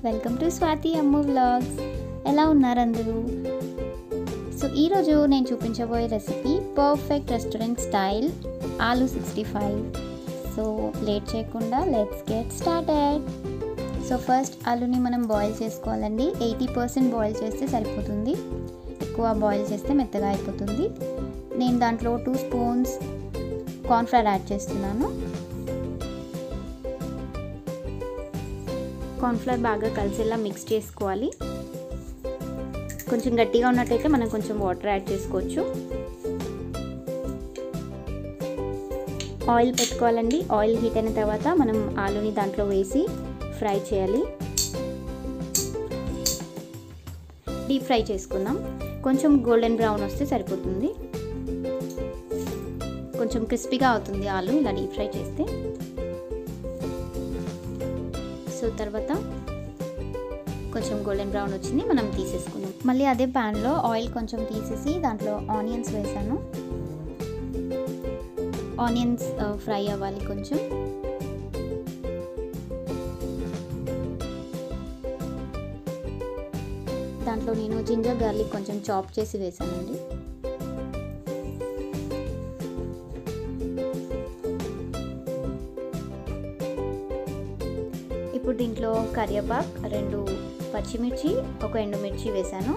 welcome to Swathi Ammu vlogs ఎలా ఉన్నారు అందరూ సో ఈరోజు నేను చూపించబోయే recipe perfect restaurant style aloo sixty five so late చేయకుండా let's get started so first ఆలుని మనం బాయిల్ చేసుకోవాలండి ఎయిటీ పర్సెంట్ బాయిల్ చేస్తే సరిపోతుంది ఎక్కువ బాయిల్ చేస్తే మెత్తగా అయిపోతుంది నేను దాంట్లో టూ స్పూన్స్ కార్న్ఫ్లవర్ యాడ్ చేస్తున్నాను కార్న్ఫ్లవర్ బాగా కలిసేలా మిక్స్ చేసుకోవాలి కొంచెం గట్టిగా ఉన్నట్టయితే మనం కొంచెం వాటర్ యాడ్ చేసుకోవచ్చు ఆయిల్ పెట్టుకోవాలండి ఆయిల్ హీట్ అయిన తర్వాత మనం ఆలుని దాంట్లో వేసి ఫ్రై చేయాలి డీప్ ఫ్రై చేసుకుందాం కొంచెం గోల్డెన్ బ్రౌన్ వస్తే సరిపోతుంది కొంచెం క్రిస్పీగా అవుతుంది ఆలు ఇలా డీప్ ఫ్రై చేస్తే సో తర్వాత కొంచెం గోల్డెన్ బ్రౌన్ వచ్చింది మనం తీసేసుకున్నాం మళ్ళీ అదే ప్యాన్లో ఆయిల్ కొంచెం తీసేసి దాంట్లో ఆనియన్స్ వేసాను ఆనియన్స్ ఫ్రై అవ్వాలి కొంచెం దాంట్లో నేను జింజర్ గార్లిక్ కొంచెం చాప్ చేసి వేసానండి ఇప్పుడు దీంట్లో కరివేపాక్ రెండు పచ్చిమిర్చి ఒక ఎండుమిర్చి వేసాను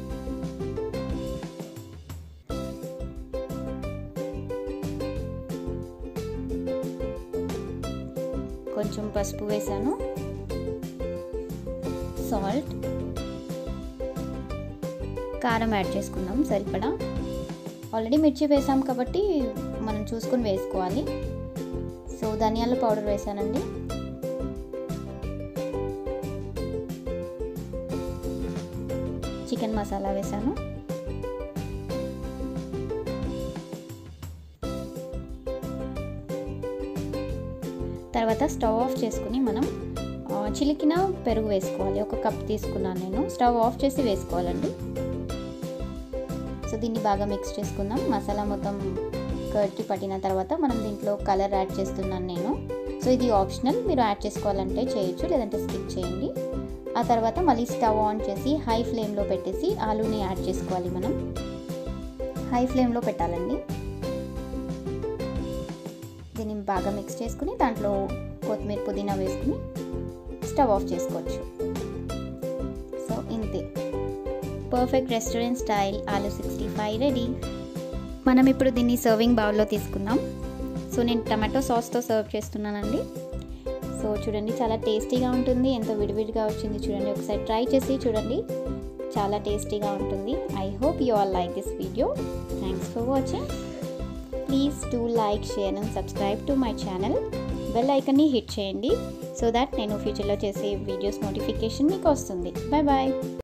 కొంచెం పసుపు వేసాను సాల్ట్ కారం యాడ్ చేసుకుందాం సరిపడా ఆల్రెడీ మిర్చి వేసాం కాబట్టి మనం చూసుకొని వేసుకోవాలి సో ధనియాల పౌడర్ వేసానండి చికెన్ మసాలా వేసాను తర్వాత స్టవ్ ఆఫ్ చేసుకుని మనం చిలికిన పెరుగు వేసుకోవాలి ఒక కప్ తీసుకున్నాను నేను స్టవ్ ఆఫ్ చేసి వేసుకోవాలండి సో దీన్ని బాగా మిక్స్ చేసుకుందాం మసాలా మొత్తం కర్డ్కి పట్టిన తర్వాత మనం దీంట్లో కలర్ యాడ్ చేస్తున్నాను నేను సో ఇది ఆప్షనల్ మీరు యాడ్ చేసుకోవాలంటే చేయొచ్చు లేదంటే స్కిప్ చేయండి ఆ తర్వాత మళ్ళీ స్టవ్ ఆన్ చేసి హై ఫ్లేమ్లో పెట్టేసి ఆలూని యాడ్ చేసుకోవాలి మనం హై ఫ్లేమ్లో పెట్టాలండి దీన్ని బాగా మిక్స్ చేసుకుని దాంట్లో కొత్తిమీర పుదీనా వేసుకుని స్టవ్ ఆఫ్ చేసుకోవచ్చు సో ఇంతే perfect restaurant style aloo sixty five ready మనం ఇప్పుడు దీన్ని సర్వింగ్ బౌల్లో తీసుకుందాం సో నేను టమాటో సాస్తో సర్వ్ చేస్తున్నానండి సో చూడండి చాలా టేస్టీగా ఉంటుంది ఎంతో విడివిడిగా వచ్చింది చూడండి ఒకసారి ట్రై చేసి చూడండి చాలా టేస్టీగా ఉంటుంది I hope you all like this video thanks for watching please to like share and subscribe to my channel bell ఐకన్ని హిట్ చేయండి సో దట్ నేను ఫ్యూచర్లో చేసే వీడియోస్ నోటిఫికేషన్ మీకు వస్తుంది బాయ్ బాయ్